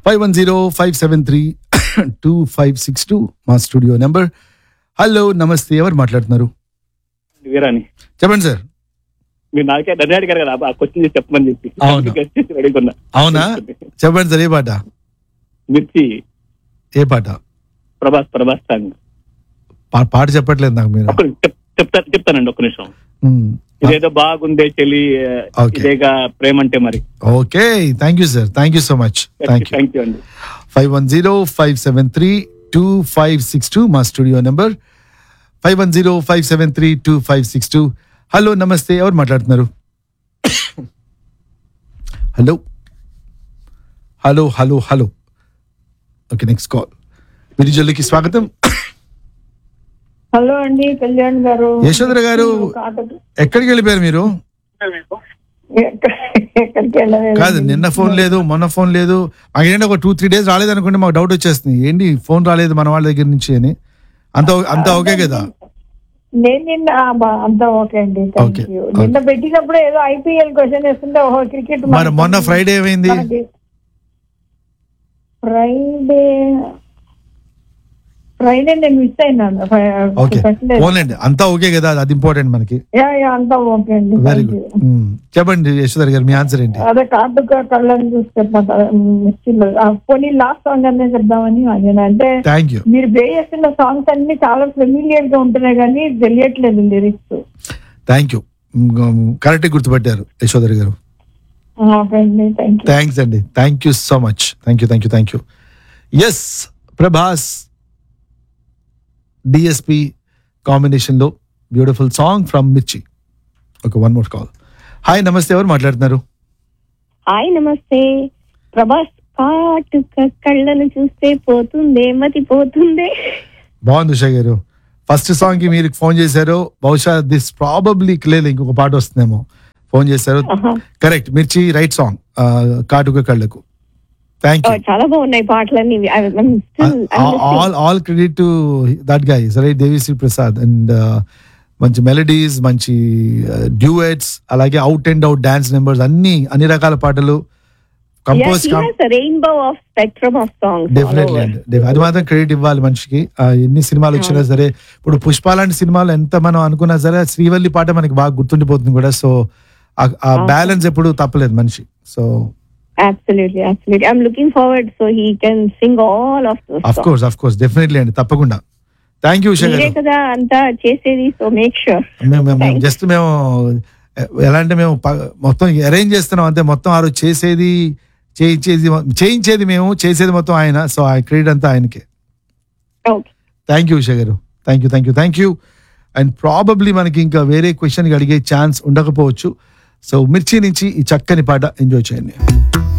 Five one zero five seven three two five six two మా studio number hello నమస్తే ఎవరు మాట్లాడుతున్నారు వీరాని చెప్పండి సార్ మీరు నాకే నన్ను అడిగారు కదా ఆ క్వశ్చన్ చేసి చెప్పమని చెప్పి అవును. అందుకే చేసి అడుగుతున్నా అవునా చెప్పండి సార్ ఏ పాట మిర్చి ఏ పాట ప్రభాస్ ప్రభాస్ సాంగ్ పా- పాట చెప్పట్లేదు నాకు మీరు ఒక్క నిమిషం, చెప్- చెప్తా చెప్తానండి ఒక్క నిమిషం మ్మ్. ఇదేదో బాగుందే చెల్లి Okay. ఇదేగా ప్రేమ అంటే మరి okay thank you sir thank you so much thank you thank you అండి five one zero five seven three two five six two మా studio number five one zero five seven three two five six two hello నమస్తే ఎవరు మాట్లాడుతున్నారు hello hello hello hello okay next call విరిజల్లికి స్వాగతం hello అండి కళ్యాణ్ గారు యశోధర గారు కాదు- ఎక్కడికి వెళ్ళిపోయారు మీరు ఎక్క- ఎక్కడికి వెళ్ళలేదు కాదు నిన్న ఫోన్ లేదు మొన్న ఫోన్ లేదు మాకేంటి ఒక టూ త్రీ డేస్ రాలేదు అనుకుంటే మాకు డౌట్ వచ్చేస్తుంది ఏంటి ఫోన్ రాలేదు మన వాళ్ళ దగ్గర నుంచి అని అంత అంత ఓకే కదా నేను నిన్న ఆ, బా- అంతా ఓకే అండి థ్యాంక్ Okay, యూ okay. నిన్న పెట్టినప్పుడు ఏదో ఐపీఎల్ క్వశ్చన్ వేస్తుంటే ఓహో క్రికెట్ మరి మొన్న ఫ్రైడే ఏమైంది ఫ్రైడే ఫ్రైడే నేను మిస్ అయినాను ఓకే పోన్లేండి అంతా ఓకే కదా అది ఇంపార్టెంట్ మనకి యా యా అంతా ఓకే అండి వెరీ థ్యాంక్ గుడ్ యూ చెప్పండి యశోధర్ గారు మీ ఆన్సర్ ఏంటి అదే కార్డుగా కళ్ళని చూస్తే మిస్టిల్ పోనీ లాస్ట్ సాంగ్ అనే చెప్దామని నేను అంటే థ్యాంక్ యూ మీరు బే చేస్తున్న సాంగ్స్ అన్ని చాలా ఫెమిలియర్ గా ఉంటున్నాయి కానీ తెలియట్లేదు లిరిక్స్ థ్యాంక్ యూ కరెక్ట్ గుర్తుపట్టారు యశోధర్ గారు ఓకే అండి థ్యాంక్ యూ థ్యాంక్స్ అండి thank you so much thank you thank you thank you yes Prabhas DSP కాంబినేషన్లో beautiful song from Mirchi okay one more call hi నమస్తే ఎవరు మాట్లాడుతున్నారు హాయ్ నమస్తే ప్రభాస్ కాటుక కళ్ళను చూస్తే పోతుందే మతి పోతుందే బాగుంది ఉషా గారు ఫస్ట్ సాంగ్ కి మీరు ఫోన్ చేశారు బహుశా దిస్ ప్రాబబ్లీ లేదు ఇంకొక పాట వస్తుందేమో ఫోన్ చేశారు ఆహా. కరెక్ట్ మిర్చి రైట్ సాంగ్ కాటుక కళ్ళకు థ్యాంక్ ఓ, యూ చాలా బాగున్నాయి పాటలన్నీ I- I'm still- I'm listening. All all credit to that guy right Devisri Prasad and మంచి మెలడీస్ మంచి డ్యూయట్స్ అలాగే out and out dance numbers అన్ని అన్ని రకాల పాటలు Yeah, compose he has a rainbow of spectrum of songs all definitely over. అండి Def- అది మాత్రం క్రెడిట్ ఇవ్వాలి మనిషికి ఆ, ఎన్ని సినిమాలు వచ్చినా సరే ఇప్పుడు పుష్ప లాంటి సినిమాలు ఎంత మనం అనుకున్నా సరే శ్రీవల్లి పాట మనకి బాగా గుర్తుండిపోతుంది కూడా సో ఆ బ్యాలెన్స్ ఎప్పుడు తప్పలేదు మనిషి so Absolutely, absolutely. I'm looking forward so he can sing all of those of songs. Course of course definitely అండి తప్పకుండా థ్యాంక్ యూ ఉషా మీరే గారు కదా అంతా చేసేది సో మేక్ షూర్ మేము మేము Thank you. జస్ట్ మేము ఎ- ఎలా అంటే మేము ప- మొత్తం అరేంజ్ చేస్తున్నాం అంతే మొత్తం ఆ రోజు చేసేది చేయించేది చేయించేది మేము చేసేది మొత్తం ఆయన సో ఆ క్రెడిట్ అంతా ఆయనకే ఓకే థ్యాంక్ యూ ఉషా గారు thank you thank you thank you and probably మనకి ఇంకా వేరే క్వశ్చన్ అడిగే ఛాన్స్ ఉండకపోవచ్చు సో మిర్చి నుంచి ఈ చక్కని పాట ఎంజాయ్ చేయండి